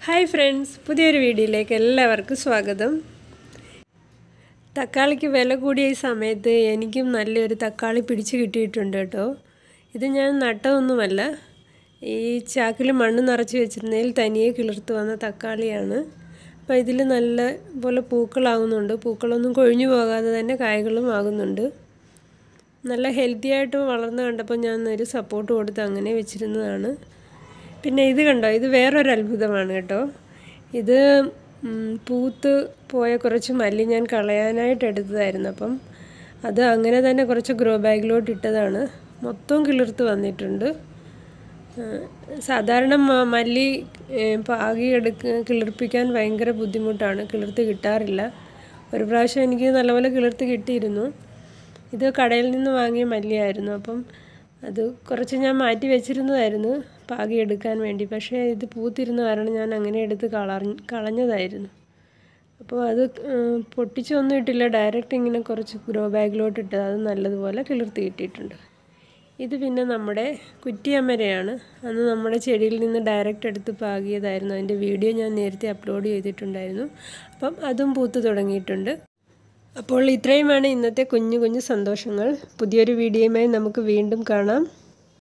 hi friends പുതിയൊരു വീഡിയോയിലേക്ക് എല്ലാവർക്കും സ്വാഗതം തക്കാളിക്ക് വില കൂടിയ ഈ സമയത്ത് എനിക്കും നല്ലൊരു തക്കാളി പിടിച്ച് കിട്ടിയിട്ടുണ്ട് കേട്ടോ ഇത് ഞാൻ നട്ടതൊന്നുമല്ല ഈ ചാക്കിൽ മണ്ണ് നിറച്ച് വെച്ചിരുന്നതിൽ തനിയെ കിളിർത്ത് വന്ന തക്കാളിയാണ് അപ്പോൾ ഇതിൽ നല്ല പോലെ പൂക്കളാകുന്നുണ്ട് പൂക്കളൊന്നും കൊഴിഞ്ഞു പോകാതെ തന്നെ കായകളും ആകുന്നുണ്ട് നല്ല ഹെൽത്തി ആയിട്ട് വളർന്നു കണ്ടപ്പോൾ ഞാൻ ഒരു സപ്പോർട്ട് കൊടുത്ത് അങ്ങനെ വെച്ചിരുന്നതാണ് പിന്നെ ഇത് കണ്ടോ ഇത് വേറൊരു അത്ഭുതമാണ് കേട്ടോ ഇത് പൂത്ത് പോയ കുറച്ച് മല്ലി ഞാൻ കളയാനായിട്ട് എടുത്തതായിരുന്നു അപ്പം അത് അങ്ങനെ തന്നെ കുറച്ച് ഗ്രോ ബാഗിലോട്ട് ഇട്ടതാണ് മൊത്തം കിളിർത്ത് വന്നിട്ടുണ്ട് സാധാരണ മല്ലി പാകി എടുക്ക കിളിർപ്പിക്കാൻ ഭയങ്കര ബുദ്ധിമുട്ടാണ് കിളിർത്ത് കിട്ടാറില്ല ഒരു പ്രാവശ്യം എനിക്ക് നല്ലപോലെ കിളിർത്ത് കിട്ടിയിരുന്നു ഇത് കടയിൽ നിന്ന് വാങ്ങിയ മല്ലിയായിരുന്നു അപ്പം അത് കുറച്ച് ഞാൻ മാറ്റി വെച്ചിരുന്നതായിരുന്നു പാകി എടുക്കാൻ വേണ്ടി പക്ഷേ ഇത് പൂത്തിരുന്ന കാരണം ഞാൻ അങ്ങനെ എടുത്ത് കളർ കളഞ്ഞതായിരുന്നു അപ്പോൾ അത് പൊട്ടിച്ചൊന്നും ഇട്ടില്ല ഡയറക്റ്റ് ഇങ്ങനെ കുറച്ച് ഗ്രോ ബാഗിലോട്ട് ഇട്ടത് അത് നല്ലതുപോലെ കിളിർത്ത് കിട്ടിയിട്ടുണ്ട് ഇത് പിന്നെ നമ്മുടെ കുറ്റിയമ്മരയാണ് അന്ന് നമ്മുടെ ചെടിയിൽ നിന്ന് ഡയറക്റ്റ് എടുത്ത് പാകിയതായിരുന്നു അതിൻ്റെ വീഡിയോ ഞാൻ നേരത്തെ അപ്ലോഡ് ചെയ്തിട്ടുണ്ടായിരുന്നു അപ്പം അതും പൂത്ത് തുടങ്ങിയിട്ടുണ്ട് അപ്പോൾ ഇത്രയുമാണ് ഇന്നത്തെ കുഞ്ഞു കുഞ്ഞു സന്തോഷങ്ങൾ പുതിയൊരു വീഡിയോയുമായി നമുക്ക് വീണ്ടും കാണാം